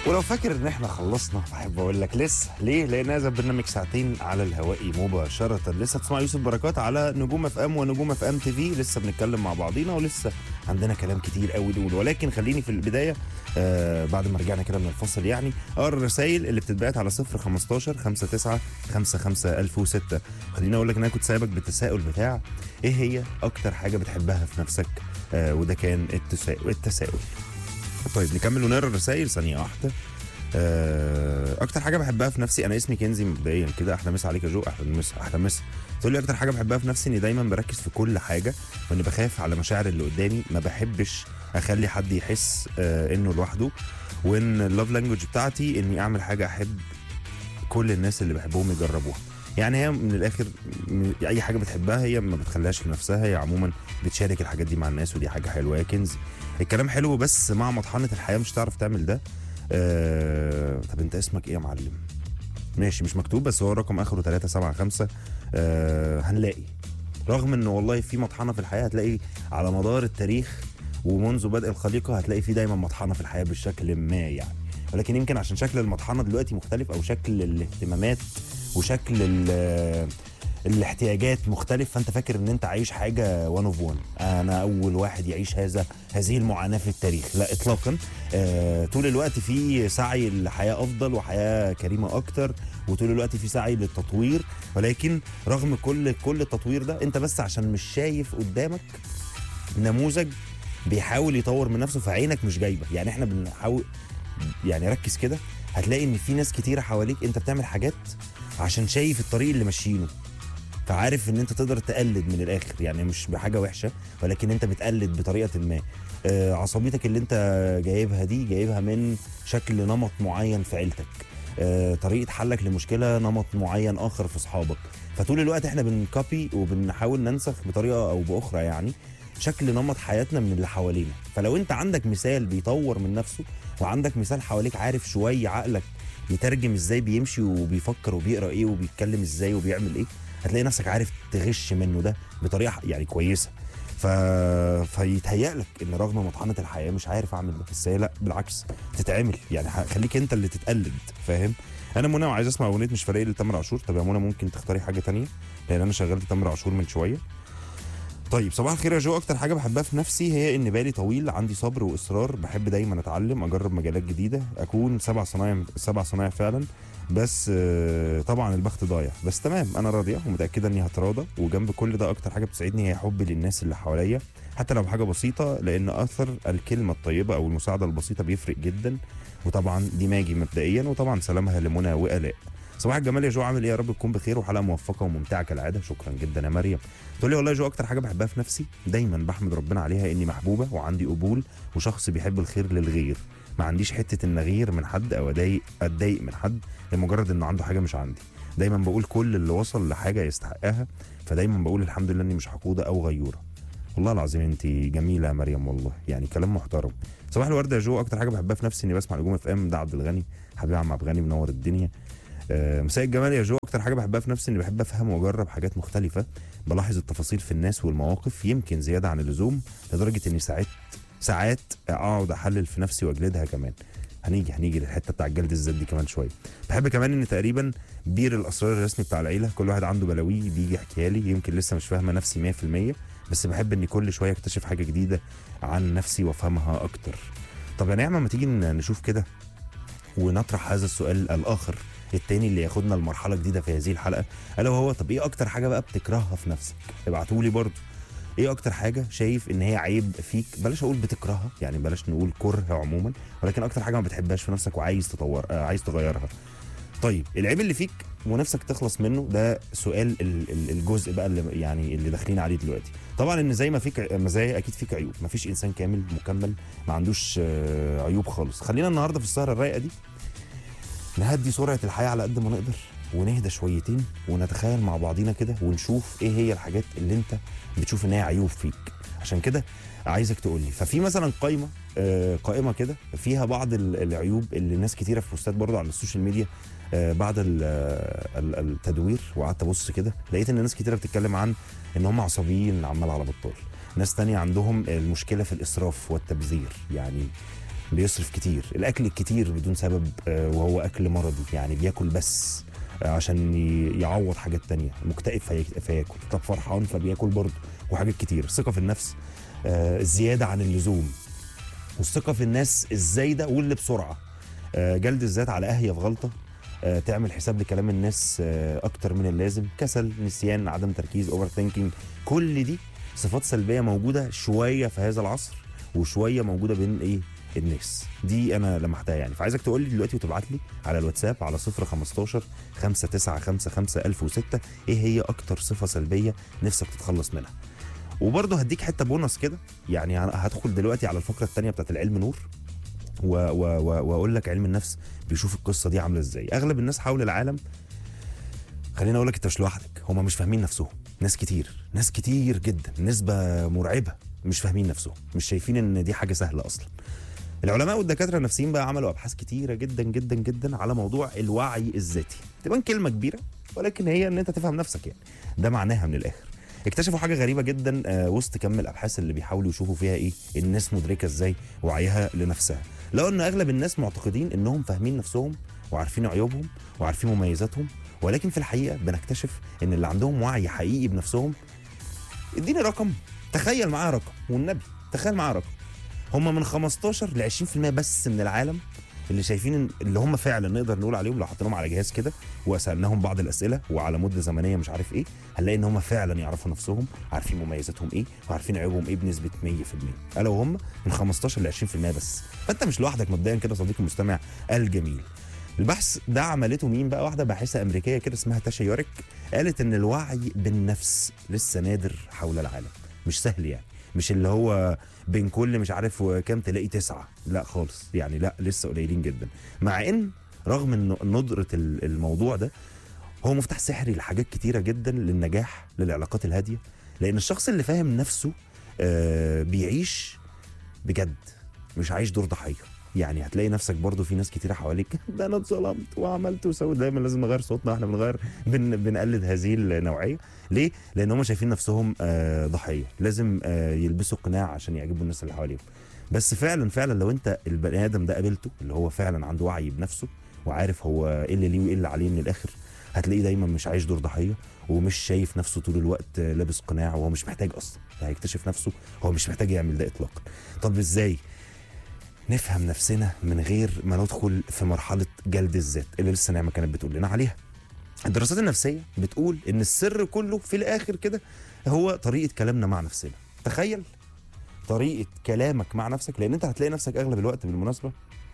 ولو فاكر ان احنا خلصنا بحب اقول لك لسه ليه لان هذا البرنامج ساعتين على الهواء مباشره لسه تسمع يوسف بركات على نجوم اف ام ونجوم اف ام تي في لسه بنتكلم مع بعضينا ولسه عندنا كلام كتير قوي نقول ولكن خليني في البدايه آه بعد ما رجعنا كده من الفصل يعني اقرا الرسائل اللي بتتبعت على 0 15 59 55 1006 خليني اقول لك ان انا كنت سايبك بالتساؤل بتاع ايه هي اكتر حاجه بتحبها في نفسك آه وده كان التساؤل التساؤل طيب نكمل ونقرا الرسائل ثانيه واحده آه، اكتر حاجه بحبها في نفسي انا اسمي كنزي مبدئيا كده احلى مسا عليك يا جو احلى مسا احلى مسا تقول لي اكتر حاجه بحبها في نفسي اني دايما بركز في كل حاجه واني بخاف على مشاعر اللي قدامي ما بحبش اخلي حد يحس آه انه لوحده وان اللوف لانجوج بتاعتي اني اعمل حاجه احب كل الناس اللي بحبهم يجربوها يعني هي من الاخر م- اي حاجه بتحبها هي ما بتخليهاش لنفسها هي عموما بتشارك الحاجات دي مع الناس ودي حاجه حلوه يا كنزي الكلام حلو بس مع مطحنه الحياه مش هتعرف تعمل ده آه... طب انت اسمك ايه يا معلم ماشي مش مكتوب بس هو رقم اخره 375 آه... هنلاقي رغم ان والله في مطحنه في الحياه هتلاقي على مدار التاريخ ومنذ بدء الخليقه هتلاقي في دايما مطحنه في الحياه بشكل ما يعني ولكن يمكن عشان شكل المطحنه دلوقتي مختلف او شكل الاهتمامات وشكل ال- الاحتياجات مختلف فانت فاكر ان انت عايش حاجه وان اوف وان انا اول واحد يعيش هذا هذه المعاناه في التاريخ لا اطلاقا آه طول الوقت في سعي لحياه افضل وحياه كريمه اكتر وطول الوقت في سعي للتطوير ولكن رغم كل كل التطوير ده انت بس عشان مش شايف قدامك نموذج بيحاول يطور من نفسه فعينك مش جايبه يعني احنا بنحاول يعني ركز كده هتلاقي ان في ناس كتيره حواليك انت بتعمل حاجات عشان شايف الطريق اللي ماشيينه فعارف ان انت تقدر تقلد من الاخر يعني مش بحاجه وحشه ولكن انت بتقلد بطريقه ما آه عصبيتك اللي انت جايبها دي جايبها من شكل نمط معين في عيلتك آه طريقه حلك لمشكله نمط معين اخر في اصحابك فطول الوقت احنا بنكوبي وبنحاول ننسخ بطريقه او باخرى يعني شكل نمط حياتنا من اللي حوالينا فلو انت عندك مثال بيطور من نفسه وعندك مثال حواليك عارف شويه عقلك يترجم ازاي بيمشي وبيفكر وبيقرا ايه وبيتكلم ازاي وبيعمل ايه هتلاقي نفسك عارف تغش منه ده بطريقه يعني كويسه ف... فيتهيأ لك ان رغم مطحنه الحياه مش عارف اعمل ده بس هي لا بالعكس تتعمل يعني ح- خليك انت اللي تتقلد فاهم انا منى وعايز اسمع اغنيه مش فارق لي لتامر عاشور طب يا منى ممكن تختاري حاجه تانية لان انا شغلت تامر عاشور من شويه طيب صباح الخير يا جو اكتر حاجه بحبها في نفسي هي ان بالي طويل عندي صبر واصرار بحب دايما اتعلم اجرب مجالات جديده اكون سبع صنايع سبع صنايع فعلا بس آه، طبعا البخت ضايع بس تمام انا راضيه ومتاكده اني هتراضى وجنب كل ده اكتر حاجه بتسعدني هي حبي للناس اللي حواليا حتى لو حاجه بسيطه لان اثر الكلمه الطيبه او المساعده البسيطه بيفرق جدا وطبعا دي ماجي مبدئيا وطبعا سلامها لمنى والاء صباح الجمال يا جو عامل ايه يا رب تكون بخير وحلقه موفقه وممتعه كالعاده شكرا جدا يا مريم تقول لي والله يا جو اكتر حاجه بحبها في نفسي دايما بحمد ربنا عليها اني محبوبه وعندي قبول وشخص بيحب الخير للغير ما عنديش حته ان اغير من حد او اضايق اتضايق من حد لمجرد انه عنده حاجه مش عندي دايما بقول كل اللي وصل لحاجه يستحقها فدايما بقول الحمد لله اني مش حقوده او غيوره والله العظيم انت جميله يا مريم والله يعني كلام محترم صباح الورد يا جو اكتر حاجه بحبها في نفسي اني بسمع نجوم اف ام ده عبد الغني حبيبي عم عبد الغني منور الدنيا آه، مساء الجمال يا جو اكتر حاجه بحبها في نفسي اني بحب افهم واجرب حاجات مختلفه بلاحظ التفاصيل في الناس والمواقف يمكن زياده عن اللزوم لدرجه اني ساعات ساعات اقعد احلل في نفسي واجلدها كمان هنيجي هنيجي للحته بتاع الجلد الذات دي كمان شويه بحب كمان ان تقريبا بير الاسرار الرسمي بتاع العيله كل واحد عنده بلاويه بيجي يحكيها لي يمكن لسه مش فاهمه نفسي 100% بس بحب اني كل شويه اكتشف حاجه جديده عن نفسي وافهمها اكتر طب يا نعمه ما تيجي نشوف كده ونطرح هذا السؤال الاخر التاني اللي ياخدنا لمرحله جديده في هذه الحلقه الا وهو طب ايه اكتر حاجه بقى بتكرهها في نفسك ابعتوا لي برضه ايه اكتر حاجه شايف ان هي عيب فيك بلاش اقول بتكرهها يعني بلاش نقول كره عموما ولكن اكتر حاجه ما بتحبهاش في نفسك وعايز تطور آه عايز تغيرها طيب العيب اللي فيك ونفسك تخلص منه ده سؤال ال- ال- الجزء بقى اللي يعني اللي داخلين عليه دلوقتي طبعا ان زي ما فيك ع- مزايا اكيد فيك عيوب ما فيش انسان كامل مكمل ما عندوش آه، عيوب خالص خلينا النهارده في السهره الرايقه دي نهدي سرعه الحياه على قد ما نقدر ونهدى شويتين ونتخيل مع بعضينا كده ونشوف ايه هي الحاجات اللي انت بتشوف ان هي عيوب فيك عشان كده عايزك تقول لي ففي مثلا قائمه آه، قائمه كده فيها بعض ال- العيوب اللي ناس كتيره في بوستات برضه على السوشيال ميديا آه، بعد ال- ال- التدوير وقعدت ابص كده لقيت ان ناس كتيره بتتكلم عن ان هم عصبيين عمال على بطال ناس تانية عندهم المشكله في الاسراف والتبذير يعني بيصرف كتير الاكل الكتير بدون سبب آه، وهو اكل مرضي يعني بياكل بس آه، عشان ي- يعوض حاجات تانية مكتئب في- فياكل طب فرحان فبياكل برضه وحاجات كتير الثقه في النفس آه، الزياده عن اللزوم والثقه في الناس الزايده واللي بسرعه آه، جلد الذات على اهيف غلطه آه، تعمل حساب لكلام الناس آه، اكتر من اللازم كسل نسيان عدم تركيز اوفر ثينكينج كل دي صفات سلبيه موجوده شويه في هذا العصر وشويه موجوده بين ايه الناس دي انا لمحتها يعني فعايزك تقول لي دلوقتي وتبعت لي على الواتساب على 015 5955 1006 ايه هي اكتر صفه سلبيه نفسك تتخلص منها وبرضه هديك حته بونص كده يعني هدخل دلوقتي على الفقره الثانيه بتاعت العلم نور و و و واقول لك علم النفس بيشوف القصه دي عامله ازاي اغلب الناس حول العالم خليني اقول لك انت مش لوحدك هم مش فاهمين نفسهم ناس كتير ناس كتير جدا نسبه مرعبه مش فاهمين نفسهم مش شايفين ان دي حاجه سهله اصلا العلماء والدكاتره النفسيين بقى عملوا ابحاث كتيره جدا جدا جدا على موضوع الوعي الذاتي تبان كلمه كبيره ولكن هي ان انت تفهم نفسك يعني ده معناها من الاخر اكتشفوا حاجه غريبه جدا آه، وسط كم الابحاث اللي بيحاولوا يشوفوا فيها ايه الناس مدركه ازاي وعيها لنفسها لقوا ان اغلب الناس معتقدين انهم فاهمين نفسهم وعارفين عيوبهم وعارفين مميزاتهم ولكن في الحقيقه بنكتشف ان اللي عندهم وعي حقيقي بنفسهم اديني رقم تخيل معايا رقم والنبي تخيل معايا رقم هم من 15 ل 20% بس من العالم اللي شايفين إن اللي هم فعلا نقدر نقول عليهم لو حطيناهم على جهاز كده وسالناهم بعض الاسئله وعلى مده زمنيه مش عارف ايه هنلاقي ان هم فعلا يعرفوا نفسهم عارفين مميزاتهم ايه وعارفين عيوبهم ايه بنسبه 100% الا وهم من 15 ل 20% بس فانت مش لوحدك مبدئيا كده صديقي المستمع الجميل البحث ده عملته مين بقى واحده باحثه امريكيه كده اسمها تاشا يوريك قالت ان الوعي بالنفس لسه نادر حول العالم مش سهل يعني مش اللي هو بين كل مش عارف كام تلاقي تسعة لا خالص يعني لا لسه قليلين جدا مع ان رغم ان ندرة ال- الموضوع ده هو مفتاح سحري لحاجات كتيرة جدا للنجاح للعلاقات الهادية لان الشخص اللي فاهم نفسه آه بيعيش بجد مش عايش دور ضحية يعني هتلاقي نفسك برضو في ناس كتيرة حواليك ده انا اتظلمت وعملت وسويت دايما لازم نغير صوتنا احنا بنغير بن بنقلد هذه النوعية ليه؟ لان هم شايفين نفسهم آه ضحية لازم آه يلبسوا قناع عشان يعجبوا الناس اللي حواليهم بس فعلا فعلا لو انت البني ادم ده قابلته اللي هو فعلا عنده وعي بنفسه وعارف هو ايه اللي ليه وايه اللي عليه من الاخر هتلاقيه دايما مش عايش دور ضحيه ومش شايف نفسه طول الوقت آه، لابس قناع وهو مش محتاج اصلا ده هيكتشف نفسه هو مش محتاج يعمل ده اطلاقا طب ازاي نفهم نفسنا من غير ما ندخل في مرحله جلد الذات اللي لسه نعمه كانت بتقول لنا عليها الدراسات النفسيه بتقول ان السر كله في الاخر كده هو طريقه كلامنا مع نفسنا تخيل طريقه كلامك مع نفسك لان انت هتلاقي نفسك اغلب الوقت بالمناسبه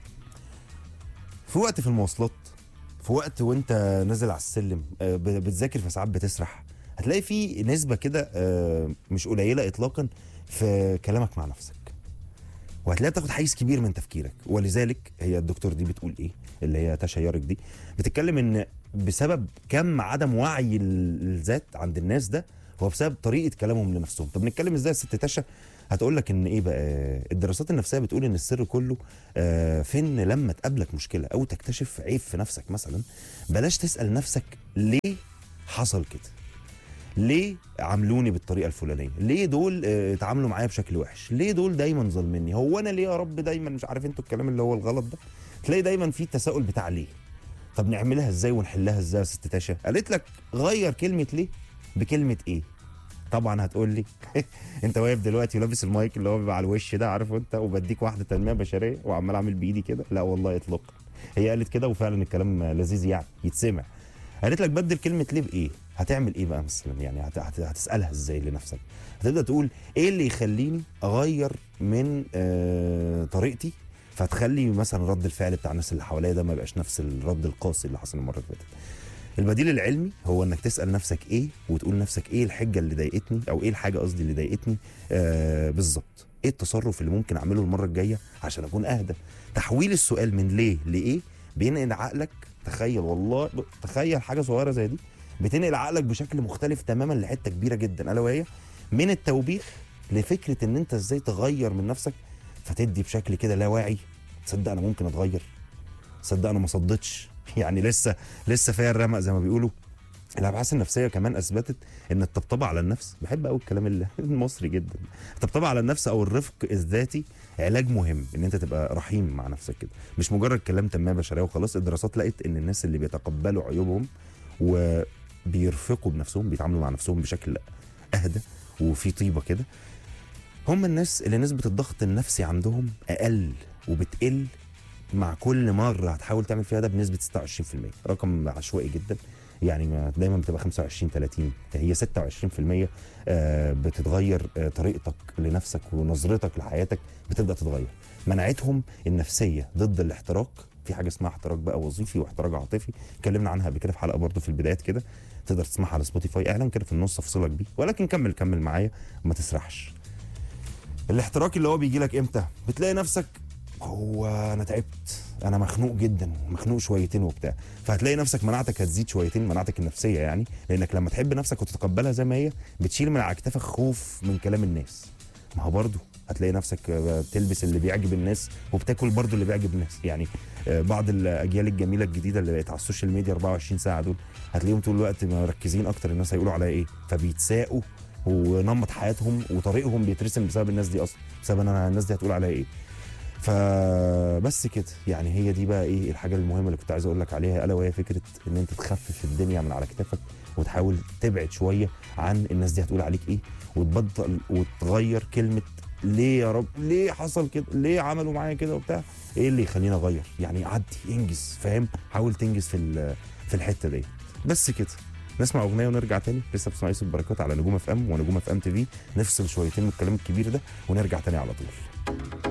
في وقت في المواصلات في وقت وانت نازل على السلم آه، ب- بتذاكر فساعات بتسرح هتلاقي في نسبه كده آه، مش قليله اطلاقا في كلامك مع نفسك وهتلاقيها بتاخد حيز كبير من تفكيرك ولذلك هي الدكتور دي بتقول ايه اللي هي تاشا يارك دي بتتكلم ان بسبب كم عدم وعي ال- الذات عند الناس ده هو بسبب طريقه كلامهم لنفسهم طب نتكلم ازاي يا ست تاشا هتقول لك ان ايه بقى الدراسات النفسيه بتقول ان السر كله آه، في ان لما تقابلك مشكله او تكتشف عيب في نفسك مثلا بلاش تسال نفسك ليه حصل كده ليه عاملوني بالطريقه الفلانيه ليه دول آه، اتعاملوا معايا بشكل وحش ليه دول دايما ظالميني هو انا ليه يا رب دايما مش عارف انتوا الكلام اللي هو الغلط ده تلاقي دايما في التساؤل بتاع ليه طب نعملها ازاي ونحلها ازاي يا ست تاشا قالت لك غير كلمه ليه بكلمه ايه طبعا هتقول لي انت واقف دلوقتي ولابس المايك اللي هو بيبقى على الوش ده عارفه انت وبديك واحده تنميه بشريه وعمال اعمل بايدي كده لا والله اطلاقا هي قالت كده وفعلا الكلام لذيذ يعني يتسمع قالت لك بدل كلمه ليه بايه هتعمل ايه بقى مثلا يعني هت... هت... هتسالها ازاي لنفسك هتبدا تقول ايه اللي يخليني اغير من آه... طريقتي فتخلي مثلا رد الفعل بتاع الناس اللي حواليا ده ما يبقاش نفس الرد القاسي اللي حصل المره اللي فاتت البديل العلمي هو انك تسال نفسك ايه وتقول لنفسك ايه الحجه اللي ضايقتني او ايه الحاجه قصدي اللي ضايقتني آه بالظبط ايه التصرف اللي ممكن اعمله المره الجايه عشان اكون اهدى تحويل السؤال من ليه لايه بينقل عقلك تخيل والله ب- تخيل حاجه صغيره زي دي بتنقل عقلك بشكل مختلف تماما لحته كبيره جدا الا وهي من التوبيخ لفكره ان انت ازاي تغير من نفسك فتدي بشكل كده لا واعي تصدق انا ممكن اتغير تصدق انا ما صدتش يعني لسه لسه فيا الرمق زي ما بيقولوا الابحاث النفسيه كمان اثبتت ان الطبطبه على النفس بحب قوي الكلام اللي- المصري جدا الطبطبه على النفس او الرفق الذاتي علاج مهم ان انت تبقى رحيم مع نفسك كده مش مجرد كلام تنميه بشريه وخلاص الدراسات لقت ان الناس اللي بيتقبلوا عيوبهم وبيرفقوا بنفسهم بيتعاملوا مع نفسهم بشكل اهدى وفي طيبه كده هم الناس اللي نسبه الضغط النفسي عندهم اقل وبتقل مع كل مره هتحاول تعمل فيها ده بنسبه 26% رقم عشوائي جدا يعني ما دايما بتبقى 25 30 هي 26% آه، بتتغير آه، طريقتك لنفسك ونظرتك لحياتك بتبدا تتغير مناعتهم النفسيه ضد الاحتراق في حاجه اسمها احتراق بقى وظيفي واحتراق عاطفي اتكلمنا عنها قبل كده في حلقه برضو في البدايات كده تقدر تسمعها على سبوتيفاي اعلان كده في النص افصلك بيه ولكن كمل كمل معايا وما تسرحش الاحتراق اللي هو بيجي لك امتى بتلاقي نفسك هو انا تعبت انا مخنوق جدا مخنوق شويتين وبتاع فهتلاقي نفسك مناعتك هتزيد شويتين مناعتك النفسيه يعني لانك لما تحب نفسك وتتقبلها زي ما هي بتشيل من على اكتافك خوف من كلام الناس ما هو برضه هتلاقي نفسك آه، بتلبس اللي بيعجب الناس وبتاكل برضه اللي بيعجب الناس يعني آه، بعض الاجيال الجميله الجديده اللي بقت على السوشيال ميديا 24 ساعه دول هتلاقيهم طول الوقت مركزين اكتر الناس هيقولوا عليا ايه فبيتساقوا ونمط حياتهم وطريقهم بيترسم بسبب الناس دي اصلا بسبب ان انا الناس دي هتقول عليا ايه فبس كده يعني هي دي بقى ايه الحاجه المهمه اللي كنت عايز اقول لك عليها الا وهي فكره ان انت تخفف الدنيا من على كتافك وتحاول تبعد شويه عن الناس دي هتقول عليك ايه وتبطل وتغير كلمه ليه يا رب ليه حصل كده ليه عملوا معايا كده وبتاع ايه اللي يخليني اغير يعني عدي انجز فاهم حاول تنجز في ال- في الحته دي بس كده نسمع اغنيه ونرجع تاني لسه بتسمع يوسف بركات على نجوم اف ام ونجوم اف ام تي في نفصل شويتين من الكلام الكبير ده ونرجع تاني على طول